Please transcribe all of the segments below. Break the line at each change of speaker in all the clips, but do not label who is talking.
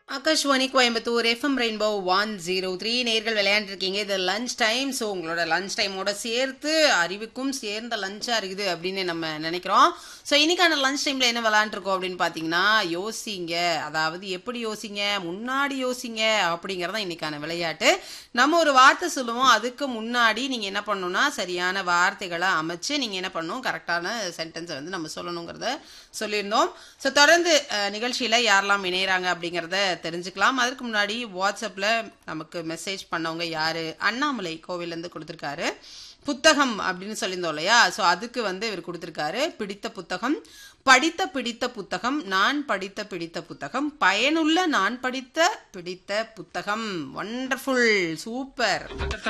Akashvani Coimbatore F M rainbow one zero three நேர்கள் விளையாண்டுருக்கீங்க இது லஞ்ச் டைம் ஸோ உங்களோட லஞ்ச் டைமோட சேர்த்து அறிவுக்கும் சேர்ந்த லஞ்சாக இருக்குது அப்படின்னு நம்ம நினைக்கிறோம் ஸோ இன்னைக்கான லஞ்ச் டைமில் என்ன விளையாண்டுருக்கோம் அப்படின்னு பார்த்தீங்கன்னா யோசிங்க அதாவது எப்படி யோசிங்க முன்னாடி யோசிங்க அப்படிங்கிறதான் இன்னைக்கான விளையாட்டு நம்ம ஒரு வார்த்தை சொல்லுவோம் அதுக்கு முன்னாடி நீங்கள் என்ன பண்ணணும்னா சரியான வார்த்தைகளை அமைச்சு நீங்கள் என்ன பண்ணணும் கரெக்டான சென்டென்ஸை வந்து நம்ம சொல்லணுங்கிறத சொல்லியிருந்தோம் ஸோ தொடர்ந்து நிகழ்ச்சியில் யாரெல்லாம் இணையறாங்க அப்படிங்கிறத தெரிஞ்சுக்கலாம் அதற்கு முன்னாடி வாட்ஸ்அப்பில் நமக்கு மெசேஜ் பண்ணவங்க யாரு அண்ணாமலை கோவிலேருந்து கொடுத்துருக்காரு புத்தகம் அப்படின்னு சொல்லியிருந்தோம் இல்லையா ஸோ அதுக்கு வந்து இவர் கொடுத்துருக்காரு பிடித்த புத்தகம் படித்த பிடித்த புத்தகம் நான் படித்த பிடித்த புத்தகம் பயனுள்ள நான் படித்த பிடித்த புத்தகம் ஒண்டர்ஃபுல் சூப்பர்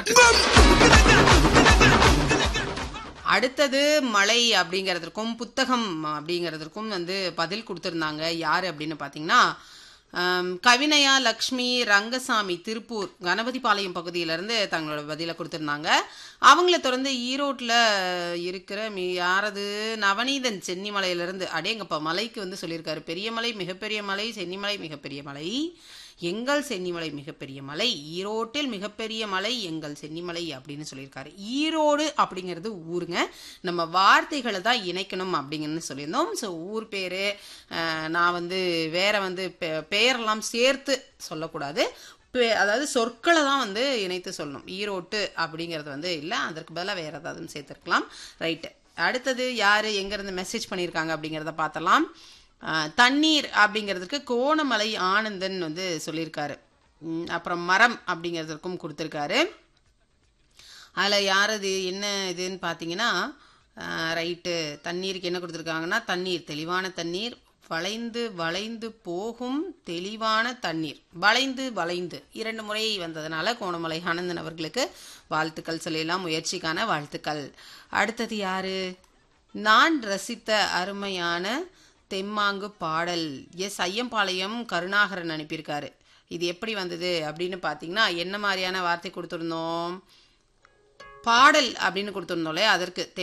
அடுத்தது மலை அப்படிங்கிறதுக்கும் புத்தகம் அப்படிங்கிறதுக்கும் வந்து பதில் கொடுத்துருந்தாங்க யார் அப்படின்னு பார்த்தீங்கன்னா ஆம், கவினயா லக்ஷ்மி ரங்கசாமி திருப்பூர் கணபதிபாளையம் பகுதியிலேருந்து தங்களோட பதிலை கொடுத்துருந்தாங்க அவங்கள தொடர்ந்து ஈரோட்டில் இருக்கிற மீ யாரது நவநீதன் சென்னிமலையிலேருந்து அடேங்கப்பா மலைக்கு வந்து சொல்லியிருக்காரு பெரிய மலை மிகப்பெரிய மலை சென்னிமலை மிகப்பெரிய மலை எங்கள் சென்னிமலை மிகப்பெரிய மலை ஈரோட்டில் மிகப்பெரிய மலை எங்கள் சென்னிமலை அப்படின்னு சொல்லியிருக்காரு ஈரோடு அப்படிங்கிறது ஊருங்க நம்ம வார்த்தைகளை தான் இணைக்கணும் அப்படிங்கன்னு சொல்லியிருந்தோம் ஸோ ஊர் பேர் நான் வந்து வேற வந்து பெ- பெயரெல்லாம் சேர்த்து சொல்லக்கூடாது பெ- அதாவது சொற்களை தான் வந்து இணைத்து சொல்லணும் ஈரோட்டு அப்படிங்கிறது வந்து இல்லை அதற்கு பதிலாக வேற ஏதாவது சேர்த்துருக்கலாம் ரைட்டு அடுத்தது யார் எங்கேருந்து மெசேஜ் பண்ணியிருக்காங்க அப்படிங்கிறத பார்த்தலாம் ஆஹ் தண்ணீர் அப்படிங்கிறதுக்கு கோணமலை ஆனந்தன் வந்து சொல்லியிருக்காரு உம் அப்புறம் மரம் அப்படிங்கிறதுக்கும் கொடுத்துருக்காரு அதில் யார் அது என்ன இதுன்னு பார்த்தீங்கன்னா ரைட்டு தண்ணீருக்கு என்ன கொடுத்துருக்காங்கன்னா தண்ணீர் தெளிவான தண்ணீர் வளைந்து வளைந்து போகும் தெளிவான தண்ணீர் வளைந்து வளைந்து இரண்டு முறை வந்ததுனால கோணமலை ஆனந்தன் அவர்களுக்கு வாழ்த்துக்கள் சொல்லிடலாம் முயற்சிக்கான வாழ்த்துக்கள் அடுத்தது யாரு நான் ரசித்த அருமையான தெம்மாங்கு பாடல் எஸ் ஐயம்பாளையம் கருணாகரன் அனுப்பியிருக்காரு இது எப்படி வந்தது அப்படின்னு பார்த்தீங்கன்னா என்ன மாதிரியான வார்த்தை கொடுத்துருந்தோம் பாடல் அப்படின்னு கொடுத்துருந்தோம்ல அதற்கு